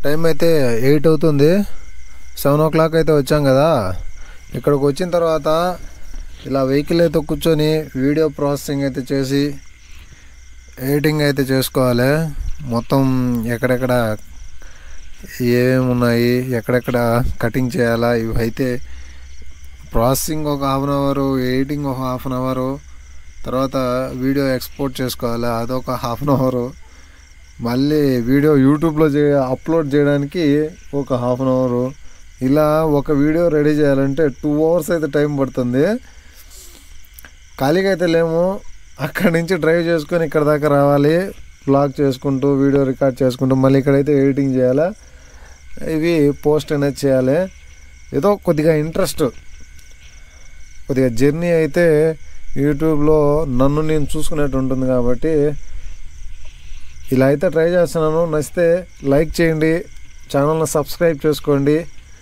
Time అయితే eight అవుతుంది seven ఓ o'clock అయితే వచ్చాం కదా ఇక్కడికి వచ్చిన తర్వాత ఇలా వెహికల్ అయితే కూర్చొని వీడియో ప్రాసెసింగ్ అయితే చేసి ఎడిటింగ్ అయితే చేసుకోవాలి మొత్తం ఎక్కడెక్కడ ఏమేమి ఉన్నాయి ఎక్కడెక్కడ కటింగ్ చేయాలా ఇవి అయితే ప్రాసెసింగ్ ఒక హాఫ్ అన్ అవరు ఎడిటింగ్ ఒక హాఫ్ అన్ అవరు తర్వాత వీడియో ఎక్స్పోర్ట్ చేసుకోవాలి అదొక హాఫ్ అన్ అవరు మళ్ళీ వీడియో యూట్యూబ్లో చే అప్లోడ్ చేయడానికి ఒక హాఫ్ అన్ అవరు ఇలా ఒక వీడియో రెడీ చేయాలంటే టూ అవర్స్ అయితే టైం పడుతుంది ఖాళీగా అయితే లేము అక్కడి నుంచి డ్రైవ్ చేసుకొని ఇక్కడ దాకా రావాలి బ్లాగ్ చేసుకుంటూ వీడియో రికార్డ్ చేసుకుంటూ మళ్ళీ ఇక్కడైతే ఎడిటింగ్ చేయాలి ఇవి పోస్ట్ అనేది చేయాలి ఏదో కొద్దిగా ఇంట్రెస్ట్ కొద్దిగా జర్నీ అయితే యూట్యూబ్లో నన్ను నేను చూసుకునేట్టు ఉంటుంది కాబట్టి ఇలా అయితే ట్రై చేస్తున్నాను నచ్చితే లైక్ చేయండి ఛానల్ని సబ్స్క్రైబ్ చేసుకోండి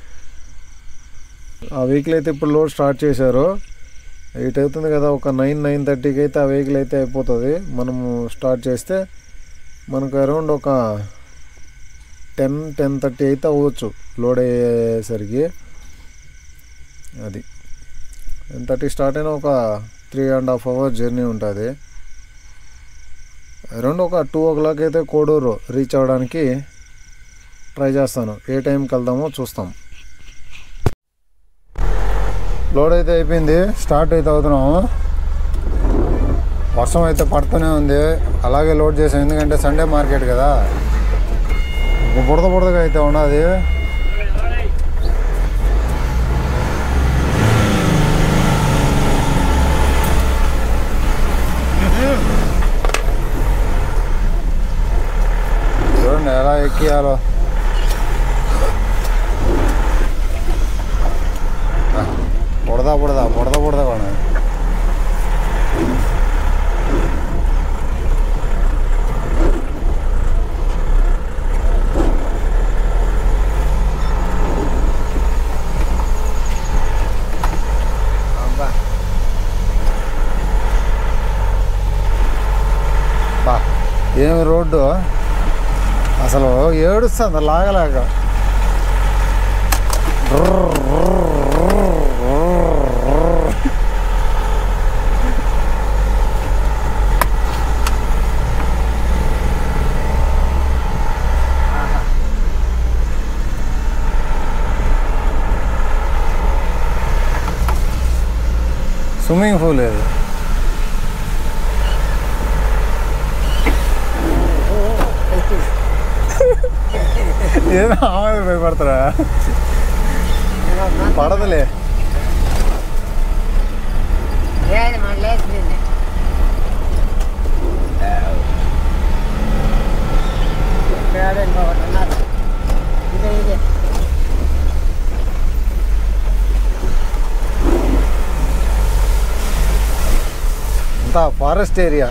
ఆ వెహికల్ అయితే ఇప్పుడు లోడ్ స్టార్ట్ చేశారు ఎయిట్ అవుతుంది కదా ఒక నైన్ నైన్ థర్టీకి అయితే ఆ వెహికల్ అయితే అయిపోతుంది మనము స్టార్ట్ చేస్తే మనకు అరౌండ్ ఒక టెన్ టెన్ థర్టీ అయితే అవ్వచ్చు లోడ్ అయ్యేసరికి అది టెన్ థర్టీ స్టార్ట్ అయిన ఒక three and half hour journey ఉంటుంది అరౌండ్ ఒక టూ ఓ క్లాక్ అయితే కోడూరు రీచ్ అవ్వడానికి ట్రై చేస్తాను ఏ టైంకి వెళ్దామో చూస్తాం లోడ్ అయితే అయిపోయింది స్టార్ట్ అయితే అవుతున్నాము వర్షం అయితే పడుతూనే ఉంది అలాగే లోడ్ చేసాం ఎందుకంటే సండే మార్కెట్ కదా బుడద బుడదగా అయితే ఉన్నది చూడండి ఎలా ఎక్కియాలో బుడదా బుడదా బుడద బుడద కూడా బా ఏమి రోడ్డు అసలు ఏడుస్తుంది లాగలేక స్విమ్మింగ్ పూల్ ఇది ఏదో ఆమె భయపడతారా పడదులే లేదు మన లేచింది ఇక్కడ ఇంకొకటి ఉన్నారు ఇదే ఇదే అంతా ఫారెస్ట్ ఏరియా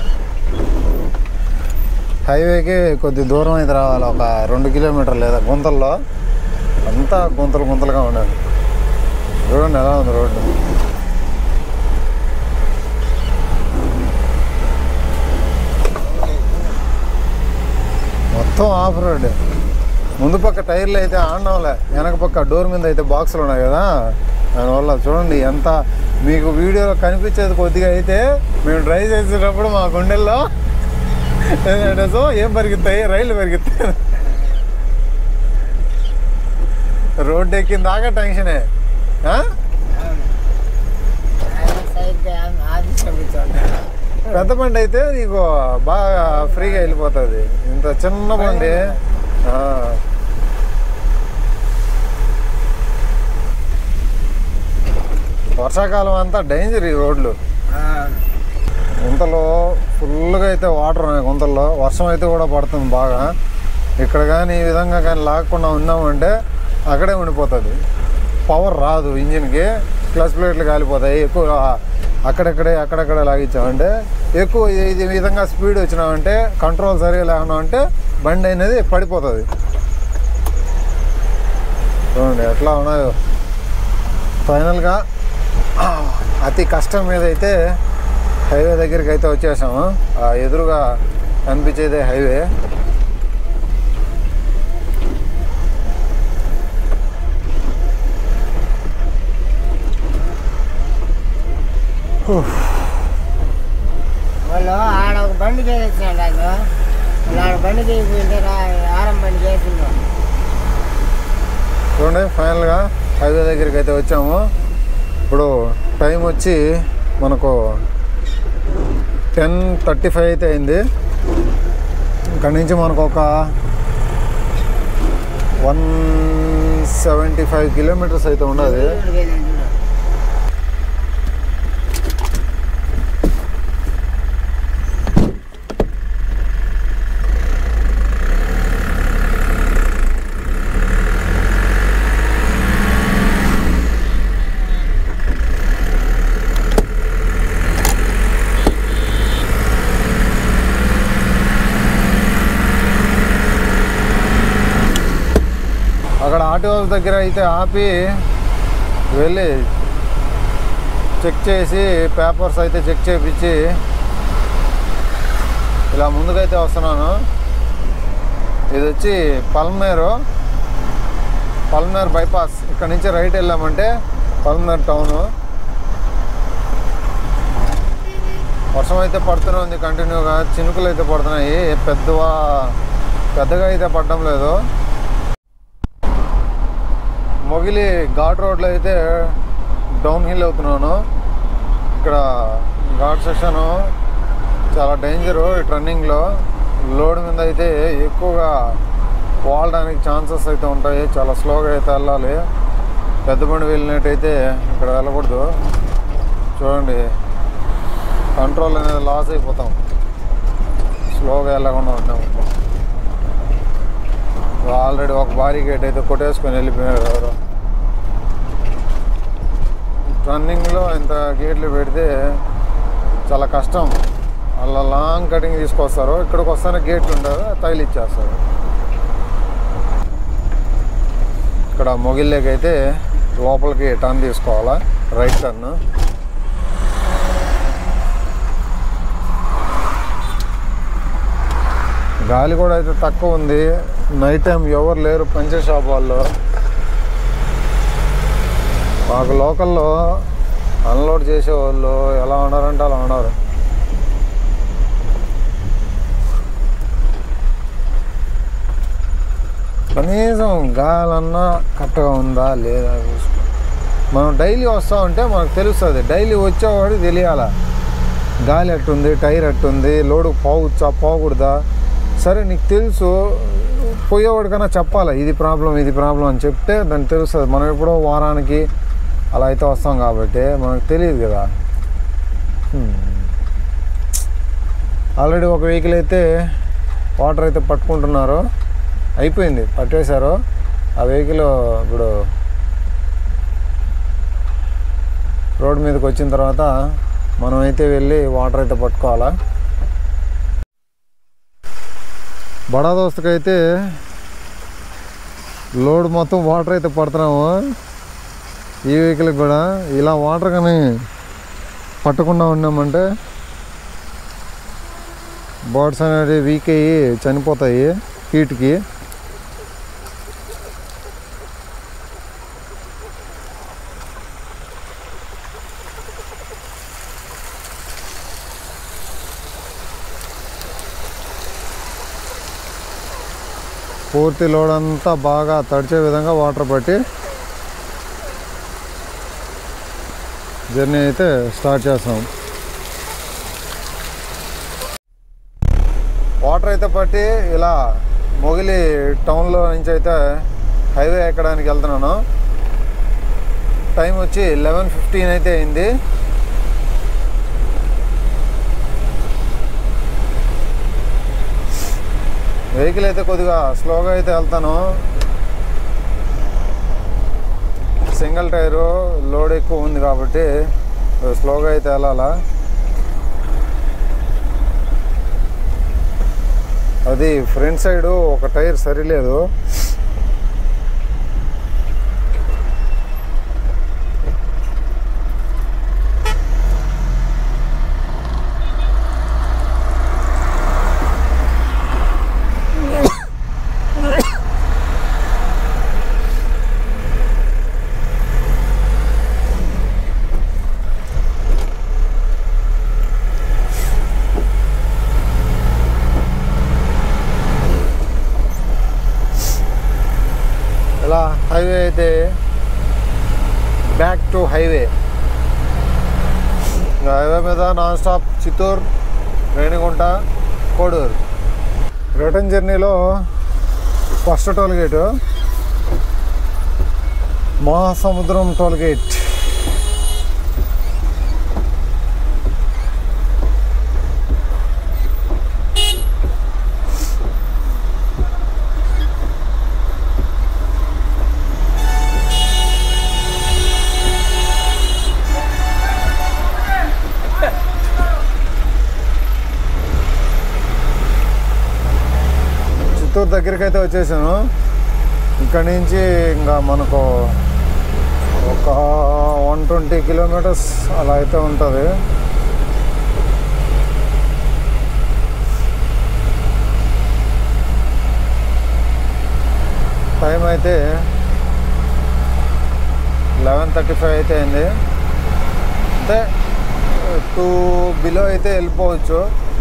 హైవేకి కొద్ది దూరం అయితే రావాలి ఒక రెండు కిలోమీటర్లు లేదా గుంతల్లో అంతా గుంతలు గుంతలుగా ఉండాలి చూడండి ఎలా ఉంది రోడ్డు మొత్తం ఆఫ్ రోడ్ ముందు పక్క టైర్లు అయితే ఆడడంలే వెనక పక్క డోర్ మీద అయితే బాక్సులు ఉన్నాయి కదా దానివల్ల చూడండి ఎంత మీకు వీడియోలో కనిపించేది కొద్దిగా అయితే మేము డ్రైవ్ చేసేటప్పుడు మా గుండెల్లో ఏంటంటే సో ఏం పరిగెత్తాయి రైళ్ళు పరిగెత్తాయి రోడ్డు ఎక్కిన దాకా టెన్షనే ఆ? సైడ్ ఆఫీస్ కూర్చోండి పెద్ద బండి అయితే నీకు బాగా ఫ్రీగా వెళ్ళిపోతుంది ఇంత చిన్న బండి ఆ. వర్షాకాలం అంతా డేంజర్ ఈ రోడ్లు గుంతలో ఫుల్గా అయితే వాటర్ ఉన్నాయి గుంతల్లో వర్షం అయితే కూడా పడుతుంది బాగా ఇక్కడ కానీ ఈ విధంగా కానీ లాగకుండా ఉన్నామంటే అక్కడే ఉండిపోతుంది పవర్ రాదు ఇంజిన్కి క్లచ్ ప్లేట్లు కాలిపోతాయి ఎక్కువ అక్కడక్కడే అక్కడక్కడే లాగించామంటే ఎక్కువ ఇది- ఇది విధంగా స్పీడ్ వచ్చినామంటే కంట్రోల్ సరిగా లేకుండా అంటే బండి అనేది పడిపోతుంది చూడండి ఎట్లా ఉన్నాయో ఫైనల్గా అతి కష్టం మీద అయితే హైవే దగ్గరికి అయితే వచ్చేసాము ఆ ఎదురుగా కనిపించేదే హైవే వాళ్ళు ఆడ ఒక బండి చేసినాడు ఆయన వాళ్ళు ఆడ బండి చేయకపోయింటే ఆరం బండి చేసిండు చూడండి ఫైనల్గా హైవే దగ్గరికి అయితే వచ్చాము ఇప్పుడు టైం వచ్చి మనకు టెన్ థర్టీ ఫైవ్ అయితే అయింది ఇక్కడి నుంచి మనకు ఒక వన్ సెవెంటీ ఫైవ్ కిలోమీటర్స్ అయితే ఉన్నది చూడు పోయినాడు చూడు. అక్కడ ఆటో హౌస్ దగ్గర అయితే ఆపి వెళ్ళి చెక్ చేసి పేపర్స్ అయితే చెక్ చేపించి ఇలా ముందుకైతే వస్తున్నాను ఇది వచ్చి పల్మేరు పల్మేర్ బైపాస్ ఇక్కడ నుంచి రైట్ వెళ్ళామంటే పల్మేర్ టౌను వర్షం అయితే పడుతూనే ఉంది కంటిన్యూగా చినుకులు అయితే పడుతున్నాయి పెద్దవా పెద్దగా అయితే పడడం లేదు మొగిలి ఘాట్ రోడ్లో అయితే డౌన్ హిల్ అవుతున్నాను ఇక్కడ ఘాట్ సెక్షన్ చాలా డేంజరు ఈ టర్నింగ్లో లోడ్ మీద అయితే ఎక్కువగా వాడడానికి ఛాన్సెస్ అయితే ఉంటాయి చాలా స్లోగా అయితే వెళ్ళాలి పెద్ద బండి వెళ్ళినట్టయితే ఇక్కడ వెళ్ళకూడదు చూడండి కంట్రోల్ అనేది లాస్ అయిపోతాం స్లోగా వెళ్ళకుండా ఉన్నాము ఆల్రెడీ ఒక భారీ గేట్ అయితే కొట్టేసుకొని వెళ్ళిపోయారు ఎవరు టర్నింగ్లో ఇంత గేట్లు పెడితే చాలా కష్టం అలా లాంగ్ కటింగ్ తీసుకొస్తారు ఇక్కడికి వస్తానే గేట్లు ఉండదు తగిలిచ్చేస్తారు ఇక్కడ మొగిల్లోకి అయితే లోపలికి టర్న్ తీసుకోవాలా రైట్ టర్న్ గాలి కూడా అయితే తక్కువ ఉంది నైట్ టైం ఎవరు లేరు పంచర్ షాప్ వాళ్ళు మాకు లోకల్లో అన్లోడ్ చేసేవాళ్ళు ఎలా ఉన్నారంటే అలా ఉన్నారు కనీసం గాలన్నా కరెక్ట్గా ఉందా లేదా చూసుకో మనం డైలీ వస్తా ఉంటే మనకు తెలుస్తుంది డైలీ వచ్చేవాడికి తెలియాల గాలి ఎట్టుంది టైర్ ఎట్టుంది లోడు పోవచ్చా పోకూడదా సరే నీకు తెలుసు పోయేవాడికన్నా చెప్పాలి ఇది ప్రాబ్లం ఇది ప్రాబ్లం అని చెప్తే దానికి తెలుస్తుంది మనం ఎప్పుడో వారానికి అలా అయితే వస్తాం కాబట్టి మనకు తెలియదు కదా ఆల్రెడీ ఒక వెహికల్ అయితే వాటర్ అయితే పట్టుకుంటున్నారు అయిపోయింది పట్టేశారు ఆ వెహికల్ ఇప్పుడు రోడ్ మీదకి వచ్చిన తర్వాత మనం అయితే వెళ్ళి వాటర్ అయితే పట్టుకోవాలా బడా దోస్తకి అయితే లోడ్ మొత్తం వాటర్ అయితే పడుతున్నాము ఈ వెహికల్కి కూడా ఇలా వాటర్ కానీ పట్టకుండా ఉన్నామంటే బర్డ్స్ అనేవి వీక్ అయ్యి చనిపోతాయి హీట్కి పూర్తి లోడ్ అంతా బాగా తడిచే విధంగా వాటర్ పట్టి జర్నీ అయితే స్టార్ట్ చేస్తాం వాటర్ అయితే పట్టి ఇలా మొగిలి టౌన్లో నుంచి అయితే హైవే ఎక్కడానికి వెళ్తున్నాను టైం వచ్చి లెవెన్ ఫిఫ్టీన్ అయితే అయింది వెహికల్ అయితే కొద్దిగా స్లోగా అయితే వెళ్తాను సింగిల్ టైరు లోడ్ ఎక్కువ ఉంది కాబట్టి స్లోగా అయితే వెళ్ళాలా అది ఫ్రంట్ సైడ్ ఒక టైర్ సరిలేదు ఇలా హైవే అయితే బ్యాక్ టు హైవే ఇంకా హైవే మీద non stop Chittoor Renigunta Koduru return జర్నీలో first toll gate Mahasamudram toll gate Chittoor దగ్గరికి అయితే వచ్చేసాను ఇక్కడ నుంచి ఇంకా మనకు ఒక వన్ ట్వంటీ కిలోమీటర్స్ అలా అయితే ఉంటుంది టైం అయితే లెవెన్ థర్టీ ఫైవ్ అయితే అయింది అంటే టూ బిలో అయితే వెళ్ళిపోవచ్చు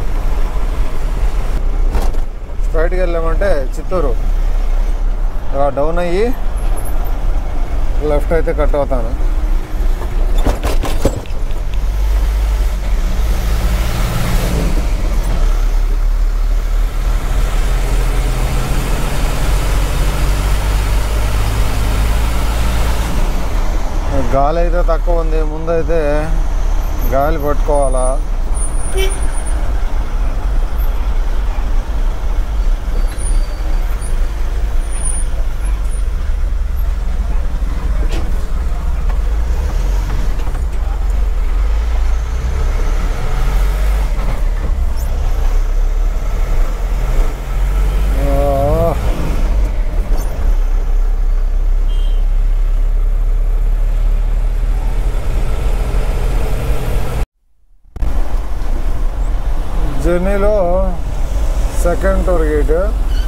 స్ట్రైట్కి వెళ్ళామంటే చిత్తూరు ఇలా డౌన్ అయ్యి లెఫ్ట్ అయితే కట్ అవుతాను గాలి అయితే తక్కువ ఉంది ముందైతే గాలి పట్టుకోవాలా ఆ. జర్నీలో సెకండ్ టోర్ గేట్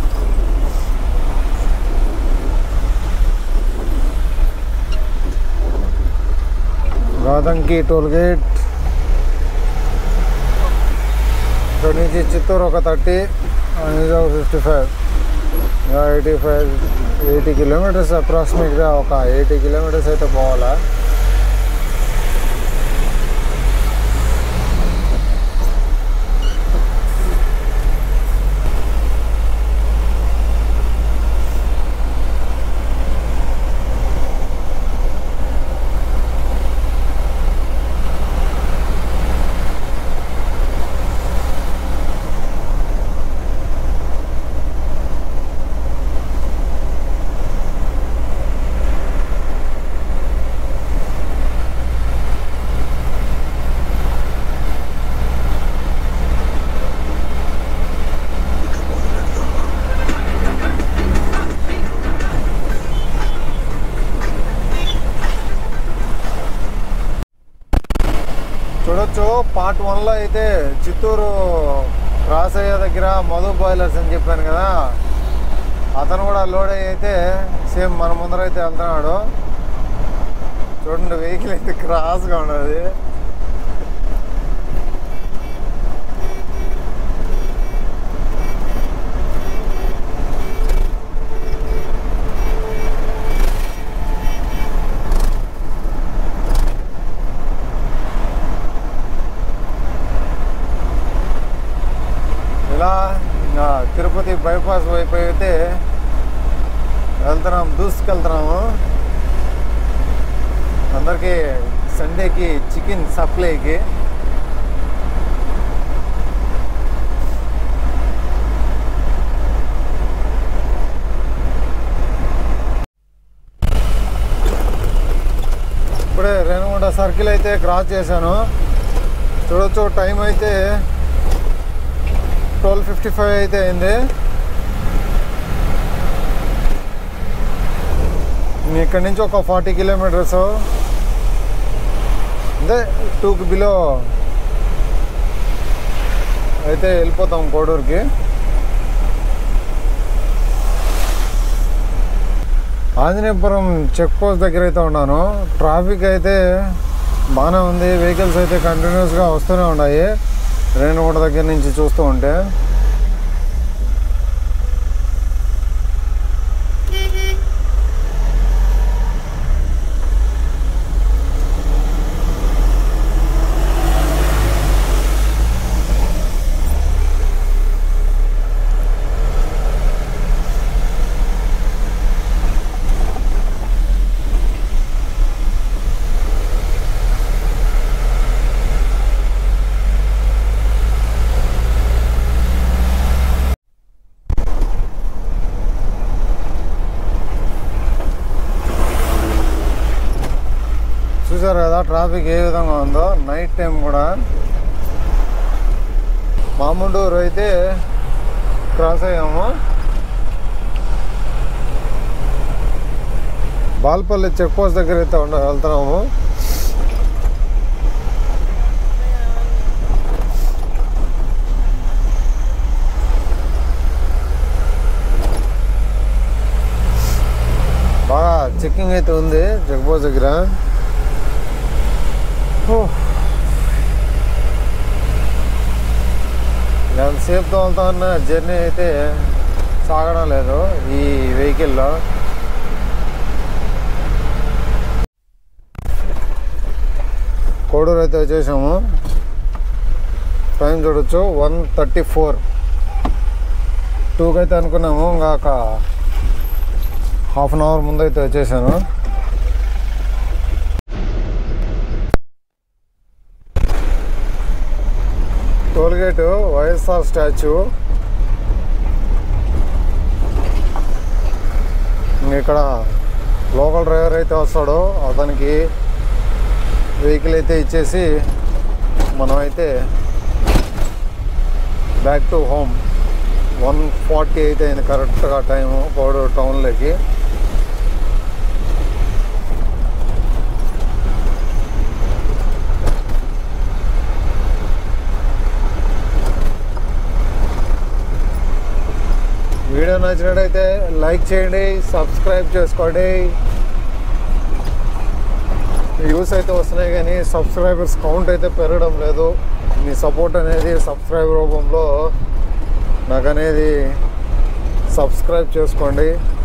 రాదంకి టోల్ గేట్ ఇక్కడ నుంచి చిత్తూరు ఒక థర్టీ నిజాం fifty five eighty five eighty kilometres అప్రాక్సిమేట్గా ఒక ఎయిటీ కిలోమీటర్స్ అయితే పోవాలా చూడొచ్చు పార్ట్ వన్లో అయితే చిత్తూరు క్రాస్ అయ్యే దగ్గర మధు బాయిలర్స్ అని చెప్పాను కదా అతను కూడా లోడ్ అయ్యి అయితే సేమ్ మన ముందర అయితే వెళ్తున్నాడు చూడండి వెహికల్ అయితే క్రాస్గా ఉన్నది ఇలా ఇంకా తిరుపతి బైపాస్ వైపు అయితే వెళ్తున్నాం దూసుకెళ్తున్నాము అందరికీ సండేకి చికెన్ సప్లైకి ఇప్పుడే రేణుగుంట సర్కిల్ అయితే క్రాస్ చేశాను చూడొచ్చు టైం అయితే ట్వెల్వ్ ఫిఫ్టీ ఫైవ్ అయితే అయింది మీ ఇక్కడి నుంచి ఒక ఫార్టీ కిలోమీటర్స్ అంటే టూకి బిలో అయితే వెళ్ళిపోతాం కోడూరుకి ఆంజనేయపురం చెక్ పోస్ట్ దగ్గర అయితే ఉన్నాను ట్రాఫిక్ అయితే బాగానే ఉంది వెహికల్స్ అయితే కంటిన్యూస్గా వస్తూనే ఉన్నాయి రేణుగుంట దగ్గర నుంచి చూస్తూ ఉంటే చూసారు కదా ట్రాఫిక్ ఏ విధంగా ఉందో నైట్ టైం కూడా మామూడూరు అయితే క్రాస్ అయ్యాము బాల్పల్లి చెక్ పోస్ట్ దగ్గర అయితే ఉండ వెళ్తున్నాము బాగా చెక్కింగ్ అయితే ఉంది చెక్ పోస్ట్ దగ్గర ఓ. ఎంతసేపు తోలుతా ఉన్న జర్నీ అయితే సాగడం లేదు ఈ వెహికల్లో కోడూరు అయితే వచ్చేసాము టైం చూడొచ్చు వన్ థర్టీ ఫోర్ టూకి అయితే అనుకున్నాము ఇంకా ఒక హాఫ్ అన్ అవర్ ముందు అయితే వచ్చేసాను టోల్గేట్ వైఎస్ఆర్ స్టాచ్యూ ఇక్కడ లోకల్ డ్రైవర్ అయితే వస్తాడో అతనికి వెహికల్ అయితే ఇచ్చేసి మనమైతే back to home one forty అయితే అయింది కరెక్ట్గా టైము కోడూరు టౌన్లోకి వీడియో నచ్చినట్టయితే లైక్ చేయండి సబ్స్క్రైబ్ చేసుకోండి వ్యూస్ అయితే వస్తున్నాయి కానీ సబ్స్క్రైబర్స్ కౌంట్ అయితే పెరగడం లేదు మీ సపోర్ట్ అనేది సబ్స్క్రైబ్ రూపంలో నాకు అనేది సబ్స్క్రైబ్ చేసుకోండి